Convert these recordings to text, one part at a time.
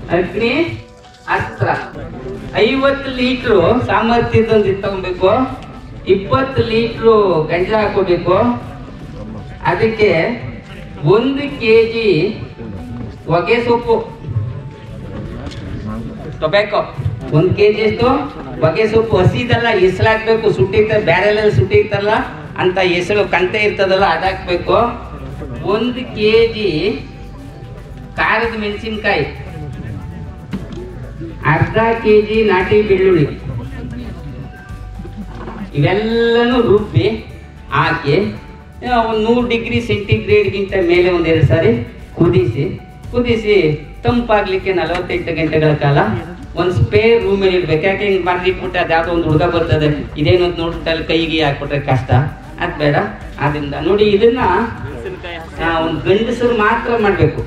ಅಗ್ನಿ ಅಸ್ತ್ರ ಐವತ್ತು ಲೀಟ್ರು ಸಾಮರ್ಥ್ಯದೊಂದು ಇದು ತಗೊಬೇಕು ಇಪ್ಪತ್ತು ಲೀಟ್ರು ಗಂಜಲ ಹಾಕೋಬೇಕು ಅದಕ್ಕೆ ಒಂದು ಕೆ ಜಿ ಹೊಗೆ ಸೊಪ್ಪು ಟೊಬ್ಯಾಕೊ ಒಂದು ಕೆ ಜಿ ಎಷ್ಟು ಹೊಗೆ ಸೊಪ್ಪು ಹಸಿದಲ್ಲ ಎಸಲಾಕ್ಬೇಕು ಸುಟ್ಟಿರ್ತಾರೆ ಬ್ಯಾರೆಲಲ್ಲಿ ಸುಟ್ಟಿರ್ತಾರಲ್ಲ ಅಂತ ಎಸಳು ಕಂತೆ ಇರ್ತದಲ್ಲ ಅದಾಕ್ಬೇಕು ಒಂದು ಕೆ ಜಿ ಖಾರದ ಮೆಣಸಿನ್ಕಾಯಿ ಅರ್ಧ ಕೆ ಜಿ ನಾಟಿ ಬೆಳ್ಳುಳ್ಳಿ ಇವೆಲ್ಲನೂ ರುಬ್ಬಿ ಹಾಕಿ ಒಂದು ನೂರು ಡಿಗ್ರಿ ಸೆಂಟಿಗ್ರೇಡ್ಗಿಂತ ಮೇಲೆ ಒಂದೆರಡು ಸಾರಿ ಕುದಿಸಿ ಕುದಿಸಿ ತಂಪಾಗ್ಲಿಕ್ಕೆ ನಲವತ್ತೆಂಟು ಗಂಟೆಗಳ ಕಾಲ ಒಂದು ಸ್ಪೇರ್ ರೂಮಲ್ಲಿ ಇಡ್ಬೇಕು ಯಾಕೆ ಹಿಂಗೆ ಮಾಡಿಟ್ಬಿಟ್ಟು ಅದು ಯಾವುದೋ ಒಂದು ಹುಡುಗ ಬರ್ತದೆ ಇದೇನು ಅಂತ ನೋಡ್ಬಿಟ್ಟು ಅಲ್ಲಿ ಕೈಗೆ ಹಾಕ್ಬಿಟ್ರೆ ಕಷ್ಟ ಅದು ಬೇಡ ಆದ್ರಿಂದ ನೋಡಿ ಇದನ್ನ ಒಂದು ಗಂಡಸರು ಮಾತ್ರ ಮಾಡಬೇಕು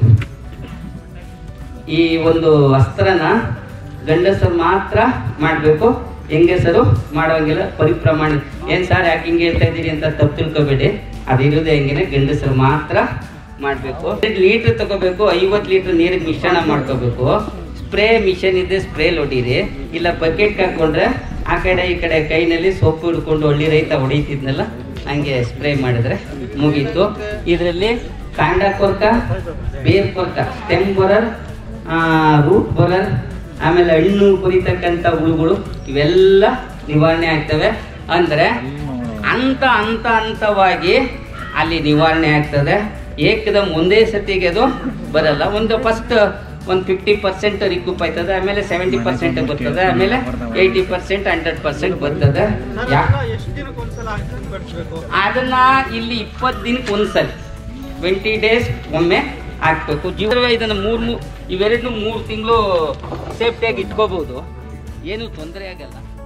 ಈ ಒಂದು ಅಸ್ತ್ರನ ಗಂಡಸರು ಮಾತ್ರ ಮಾಡಬೇಕು ಹೆಂಗಸರು ಮಾಡೋಂಗಿಲ್ಲ ಪರಿಪ್ರಮಾಣ ಏನ್ ಸರ್ ಯಾಕೆ ಹಿಂಗೆ ಹೇಳ್ತಾ ಇದ್ದೀರಿ ಅಂತ ತಪ್ಪು ತಿಳ್ಕೊಬೇಡಿ ಅದಿರೋದೇ ಹೆಂಗೇನೆ ಗಂಡಸರು ಮಾತ್ರ ಮಾಡಬೇಕು ಲೀಟರ್ ತಗೋಬೇಕು ಐವತ್ತು ಲೀಟರ್ ನೀರಿಗೆ ಮಿಶ್ರಣ ಮಾಡ್ಕೋಬೇಕು ಸ್ಪ್ರೇ ಮಿಷನ್ ಇದೆ ಸ್ಪ್ರೇ ಹೊಡೀರಿ ಇಲ್ಲ ಬಕೆಟ್ ಹಾಕೊಂಡ್ರೆ ಆ ಕಡೆ ಈ ಕಡೆ ಕೈನಲ್ಲಿ ಸೊಪ್ಪು ಹಿಡ್ಕೊಂಡು ಒಳ್ಳೆ ರೈತ ಹೊಡಿತಿದ್ನಲ್ಲ ಹಂಗೆ ಸ್ಪ್ರೇ ಮಾಡಿದ್ರೆ ಮುಗೀತು ಇದರಲ್ಲಿ ಕಾಂಡ ಕೊರ್ಕ ಬೇರ್ ಕೊರ್ಕ ಸ್ಟೆಮ್ ಬರರ್ ರೂಟ್ ಬರರ್ ಆಮೇಲೆ ಹಣ್ಣು ಕುರಿತಕ್ಕಂಥ ಹುಳುಗಳು ಇವೆಲ್ಲ ನಿವಾರಣೆ ಆಗ್ತವೆ ಅಂದ್ರೆ ಹಂತ ಹಂತ ಹಂತವಾಗಿ ಅಲ್ಲಿ ನಿವಾರಣೆ ಆಗ್ತದೆ ಏಕದಮ್ ಒಂದೇ ಸತಿಗೆ ಅದು ಬರಲ್ಲ ಒಂದು ಫಸ್ಟ್ ಒಂದು ಫಿಫ್ಟಿ ಪರ್ಸೆಂಟ್ ರಿಕೂಪ್ ಆಯ್ತದೆ ಆಮೇಲೆ ಸೆವೆಂಟಿ ಪರ್ಸೆಂಟ್ ಬರ್ತದೆ ಆಮೇಲೆ ಏಯ್ಟಿ ಪರ್ಸೆಂಟ್ ಹಂಡ್ರೆಡ್ ಪರ್ಸೆಂಟ್ ಬರ್ತದೆ ಯಾ ಎಷ್ಟು ದಿನಕ್ಕೊಂದ್ಸಲ ಹಾಕಿ ಕಟ್ಸ್ಬೇಕು ಅದನ್ನ ಇಲ್ಲಿ ಇಪ್ಪತ್ತು ದಿನಕ್ಕೆ ಒಂದ್ಸಲಿ ಟ್ವೆಂಟಿ ಡೇಸ್ ಒಮ್ಮೆ ಹಾಕ್ಬೇಕು ಜೀವ ಇದನ್ನು ಮೂರು ಮೂ ಇವೆರಡನ್ನೂ ಮೂರು ತಿಂಗಳು ಸೇಫ್ಟಿಯಾಗಿ ಇಟ್ಕೋಬಹುದು ಏನು ತೊಂದರೆ ಆಗಲ್ಲ